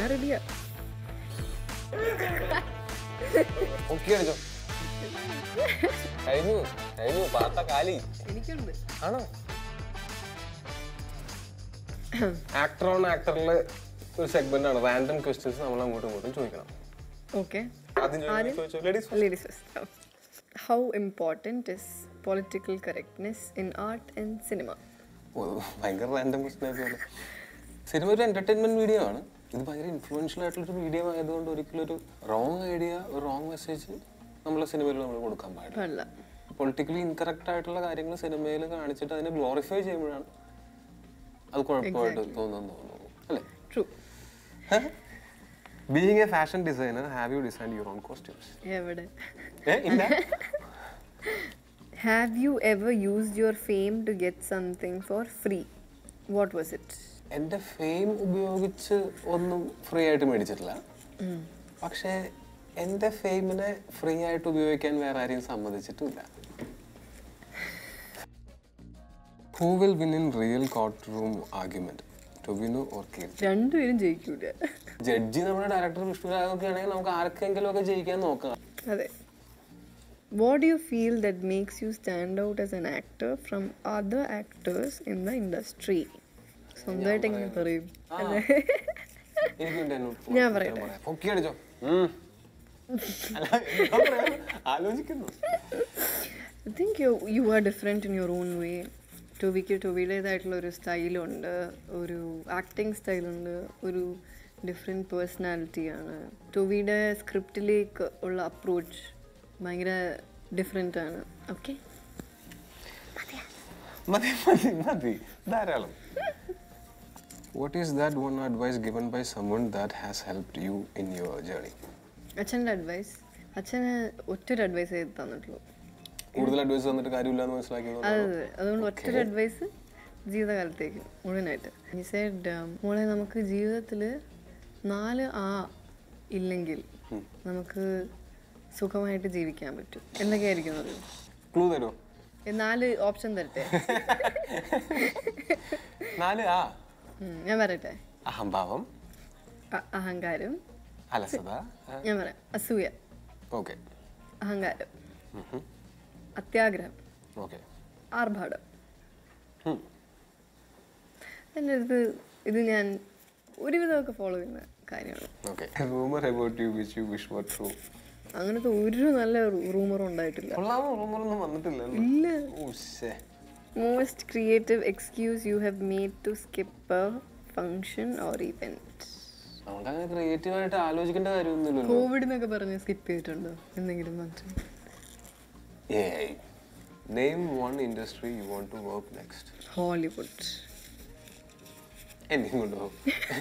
ഞാൻ റെഡിയാ ഓക്കെ അടിച്ചോ കഴിഞ്ഞു കഴിഞ്ഞു പാത്ത കാലി എനിക്കുണ്ട് ആണോ ആക്ടർ ഓൺ ആക്ടറിൽ ഒരു സെഗ്മെന്റ് ആണ് റാൻഡം ക്വസ്റ്റ്യൻസ് നമ്മൾ അങ്ങോട്ടും ഇങ്ങോട്ടും ചോദിക്കണം ഓക്കെ ആദ്യം ചോദിച്ചോ ladies Ladies first. How important is political correctness in art and cinema? ഭയങ്കര റാൻഡം ക്വസ്റ്റ്യൻ ആയിട്ട് സിനിമ ഒരു എന്റർടൈൻമെന്റ് വീഡിയോ ആണ് ഇത് ഭയങ്കര ഇൻഫ്ലുവൻഷ്യൽ ആയിട്ടുള്ളൊരു വീഡിയോ ആയതുകൊണ്ട് ഒരിക്കലും ഒരു റോങ് ഐഡിയ ഒരു റോങ് മെസ്സേജ് നമ്മളെ സിനിമയിൽ നമ്മൾ കൊടുക്കാൻ പാടില്ല പാടില്ല പൊളിറ്റിക്കലി ഇൻകറക്റ്റ് ആയിട്ടുള്ള കാര്യങ്ങൾ സിനിമയിൽ കാണിച്ചിട്ട് അതിനെ ഗ്ലോറിഫൈ ചെയ്യുമ്പോഴാണ് അത് കുഴപ്പമായിട്ട് തോന്നുന്നു തോന്നുന്നു അല്ലേ true being a fashion designer have you design your own costumes എവിടെ ഇല്ല have you ever used your fame to get something for free what was it എൻ്റെ ഫെയിം ഉപയോഗിച്ച് ഒന്നും ഫ്രീ ആയിട്ട് മേടിച്ചിട്ടില്ല പക്ഷേ എൻ്റെ ഫെയിമിനെ ഫ്രീ ആയിട്ട് ഉപയോഗിക്കാൻ വേറെ ആരെയും സമ്മതിച്ചിട്ടില്ല who will win in real courtroom argument Tovino or Keerthi രണ്ടുപേരും ജയിക്കൂല ജഡ്ജി നമ്മുടെ ഡയറക്ടർ വിഷ്ണുരാഗൊക്കെ ആണെങ്കിൽ നമുക്ക് ആർക്കെങ്കിലും ഒക്കെ ജയിക്കാൻ നോക്കാം അതെ what you feel that makes you stand out as an actor from other actors in the industry സ്വന്തമായിട്ട് എങ്ങനെ പറയും അല്ലേ എനിക്കുണ്ട് എന്നോട് ഞാൻ പറയട്ടെ. പൊക്കി അടിച്ചോ ഉം. അല്ല, ഞാൻ പറയാം. ആലോചിക്കുന്നു I think you you are different in your own way ടൊവിക്ക് ടൊവിയുടേതായിട്ടുള്ള ഒരു സ്റ്റൈലുണ്ട് ഒരു ആക്ടിങ് സ്റ്റൈലുണ്ട് ഒരു ഡിഫറെൻറ്റ് പേഴ്സണാലിറ്റിയാണ് ടൊവിയുടെ സ്ക്രിപ്റ്റിലേക്ക് ഉള്ള അപ്രോച്ച് ഭയങ്കര ഡിഫറെൻ്റ് ആണ് ഓക്കെ മതി മതി മതി ധാരാളം what is that one advice given by someone that has helped you in your journey അച്ഛൻ്റെ അഡ്വൈസ് അച്ഛന് ഒറ്റൊരു അഡ്വൈസ് ചെയ്ത് തന്നിട്ടുള്ളൂ കൂടുതൽ അഡ്വൈസ് തന്നിട്ട് കാര്യമില്ല എന്ന് മനസ്സിലാക്കിയത് അതെ അതെ അതുകൊണ്ട് ഒറ്റൊരു അഡ്വൈസ് ജീവിതകാലത്തേക്ക് മുഴുവനായിട്ട് ഈ സൈഡ് മോളെ നമുക്ക് ജീവിതത്തിൽ നാല് ആ ഇല്ലെങ്കിൽ നമുക്ക് സുഖമായിട്ട് ജീവിക്കാൻ പറ്റും എന്തൊക്കെയായിരിക്കും അത് ക്ലൂ തരുമോ ഈ നാല് ഓപ്ഷൻ തരട്ടെ നാല് ആ ഉം, ഞാൻ പറയട്ടെ അഹംഭാവം അ- അഹങ്കാരം അലസത ഞാൻ പറയാം അസൂയ ഓക്കെ അഹങ്കാരം അത്യാഗ്രഹം ഓക്കെ ആർഭാടം എൻ്റെ അടുത്ത് ഇത് ഞാൻ ഒരുവിധമൊക്കെ ഫോളോ ചെയ്യുന്ന കാര്യമാണ് okay rumour about you which you wish were true അങ്ങനത്തെ ഒരു നല്ല റൂമറും ഉണ്ടായിട്ടില്ല കൊള്ളാമോ റൂമർ ഒന്നും വന്നിട്ടില്ലല്ലോ ഇല്ല ഓ ശേ most creative excuse you have made to skip a function or event നമുക്ക് അങ്ങനെ ക്രിയേറ്റീവ് ആയിട്ട് ആലോചിക്കേണ്ട കാര്യമൊന്നുമില്ലല്ലോ കോവിഡ് എന്നൊക്കെ പറഞ്ഞ് സ്കിപ്പ് ചെയ്തിട്ടുണ്ടോ എന്തെങ്കിലും ഫംഗ്ഷൻ ഏയ് name one industry you want to work next Hollywood എന്നെയും കൊണ്ടുപോകും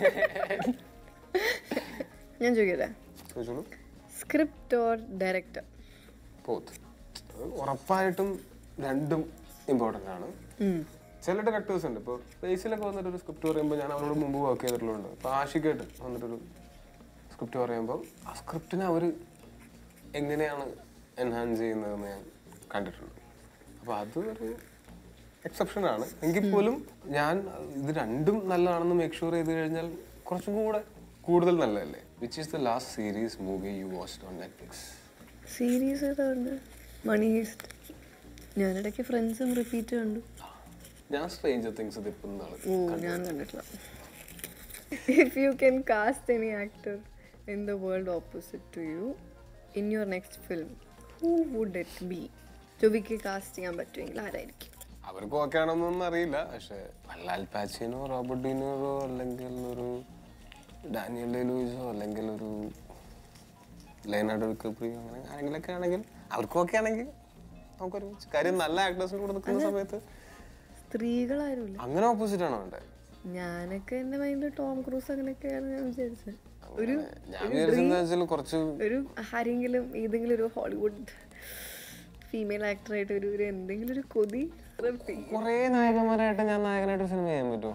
ഞാൻ ചോദിക്കട്ടെ ചോദിച്ചോളൂ സ്ക്രിപ്റ്റ് ഓർ ഡയറക്ടർ പോത്ത് ഉറപ്പായിട്ടും രണ്ടും ഇമ്പോർട്ടൻ്റ് ആണ് ചില ഡയറക്ടേഴ്സ് ഉണ്ട് ഇപ്പോൾ ബേസിലൊക്കെ വന്നിട്ട് ഒരു സ്ക്രിപ്റ്റ് പറയുമ്പോൾ ഞാൻ അവരോട് മുമ്പ് വർക്ക് ചെയ്തിട്ടുള്ളതുണ്ട് ഇപ്പോൾ ആഷിക്കായിട്ട് വന്നിട്ടൊരു സ്ക്രിപ്റ്റ് പറയുമ്പോൾ ആ സ്ക്രിപ്റ്റിനെ അവർ എങ്ങനെയാണ് എൻഹാൻസ് ചെയ്യുന്നതെന്ന് ഞാൻ കണ്ടിട്ടുണ്ട് അപ്പോൾ അത് ഒരു എക്സെപ്ഷൻ ആണ് എങ്കിൽ പോലും ഞാൻ ഇത് രണ്ടും നല്ലതാണെന്ന് മേക്ക് ഷുവർ ചെയ്ത് കഴിഞ്ഞാൽ കുറച്ചും കൂടെ കൂടുതൽ നല്ലതല്ലേ which is the last series movie you watch on Netflix series ഏതാണ് മണി ഹീസ്റ്റ് ഞാനിടയ്ക്ക് ഫ്രണ്ട്സും റിപ്പീറ്റ് കണ്ടു ഞാൻ സ്ട്രേഞ്ചർ തിങ്സ് ഇതിപ്പം നാളെ ഓ ഞാൻ കണ്ടിട്ടില്ല if you can cast any actor in the world opposite to you in your next film who would it be ജോബിക്ക് കാസ്റ്റ് ചെയ്യാൻ പറ്റുമെങ്കിൽ ആരായിരിക്കും അവർക്ക് ഓക്കെ ആണെന്നൊന്നും അറിയില്ല പക്ഷെ വല്ല അൽപാച്ചിനോ റോബർട്ട് ഡിനോറോ അല്ലെങ്കിൽ ഒരു ഡാനിയൽ ഡെ ലൂയിസോ അല്ലെങ്കിൽ ഒരു ലയനാർഡോ ഡിക്കപ്രിയോ അങ്ങനെ ആരെങ്കിലൊക്കെ ആണെങ്കിൽ അവർക്ക് ഓക്കെ ആണെങ്കിൽ നമുക്കൊരു കാര്യം നല്ല ആക്ടേഴ്സിന് കൂടെ നിൽക്കുന്ന സമയത്ത് സ്ത്രീകളാരുമില്ല അങ്ങനെ ഓപ്പോസിറ്റ് ആണോ വേണ്ടത് ഞാനൊക്കെ എൻ്റെ മൈൻഡിൽ ടോം ക്രൂസ് അങ്ങനെയൊക്കെയാണ് ഞാൻ വിചാരിച്ചത് ഒരു ഞാൻ വിചാരിച്ചെന്താ വെച്ചാൽ കുറച്ച് ഒരു ആരെങ്കിലും ഏതെങ്കിലും ഒരു ഹോളിവുഡ് ഫീമെയിൽ ആക്ടറായിട്ട് ഒരു ഒരു എന്തെങ്കിലും ഒരു കൊതി കുറേ നായകന്മാരായിട്ട് ഞാൻ നായകനായിട്ട് സിനിമ ചെയ്യാൻ പറ്റുമോ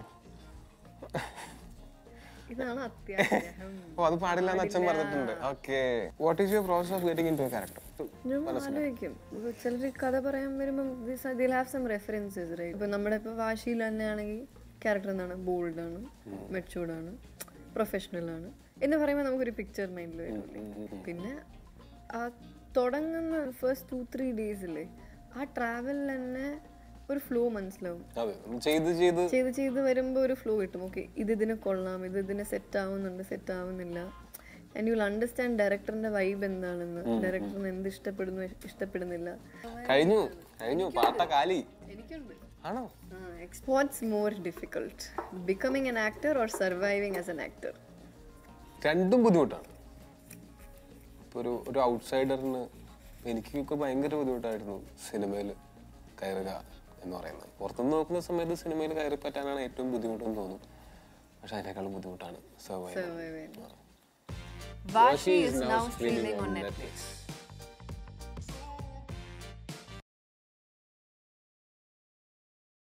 ഇതാണ് അത്യാഗ്രഹം ഓ അത് പാടില്ല എന്ന് അച്ഛൻ പറഞ്ഞിട്ടുണ്ട് okay what is your process of getting into ടു ക്യാരക്ടർ ഞാൻ ആലോചിക്കും ചിലർ കഥ പറയാൻ വരുമ്പം they'll have some references right ഇപ്പൊ നമ്മുടെ ഇപ്പൊ വാശിയിൽ തന്നെയാണെങ്കിൽ ക്യാരക്ടർ എന്താണ് ബോൾഡ് ആണ് മെച്ചൂർഡ് ആണ് പ്രൊഫഷണൽ ആണ് എന്ന് പറയുമ്പോൾ നമുക്കൊരു പിക്ചർ മൈൻഡിൽ വരില്ലേ പിന്നെ ആ തുടങ്ങുന്ന ഫസ്റ്റ് ടു ത്രീ ഡേയ്സില്ലേ ആ ട്രാവലിൽ തന്നെ ഒരു ഫ്ലോ മനസ്സിലാവും അതെ നമ്മൾ ചെയ്ത് ചെയ്ത് ചെയ്ത് ചെയ്ത് വരുമ്പോൾ ഒരു ഫ്ലോ കിട്ടും ഓക്കെ ഇത് ഇതിന് കൊള്ളാം ഇത് ഇതിന് സെറ്റ് ആവുന്നുണ്ട് സെറ്റ് ആവുന്നില്ല ആൻഡ് യു വിൽ അണ്ടർസ്റ്റാൻഡ് ഡയറക്ടറിന്റെ വൈബ് എന്താണെന്ന് ഡയറക്ടറിന് എന്ത് ഇഷ്ടപ്പെടുന്നു ഇഷ്ടപ്പെടുന്നില്ല കഴിഞ്ഞു കഴിഞ്ഞു പാട്ട കാലി എനിക്കുണ്ട് ആണോ what's more difficult becoming an actor or surviving as an actor രണ്ടും ബുദ്ധിമുട്ടാണ് ഇപ്പോൾ ഒരു ഒരു ഔട്ട്സൈഡറിന് എനിക്കൊക്കെ ഭയങ്കര ബുദ്ധിമുട്ടായിരുന്നു സിനിമയിൽ കയറുക എന്ന് പറയുന്നത് പുറത്തുനിന്ന് നോക്കുന്ന സമയത്ത് സിനിമയിൽ കയറി പറ്റാനാണ് ഏറ്റവും ബുദ്ധിമുട്ടെന്ന് തോന്നും പക്ഷെ അതിനേക്കാളും ബുദ്ധിമുട്ടാണ് survive survive Vashi is now streaming on Netflix.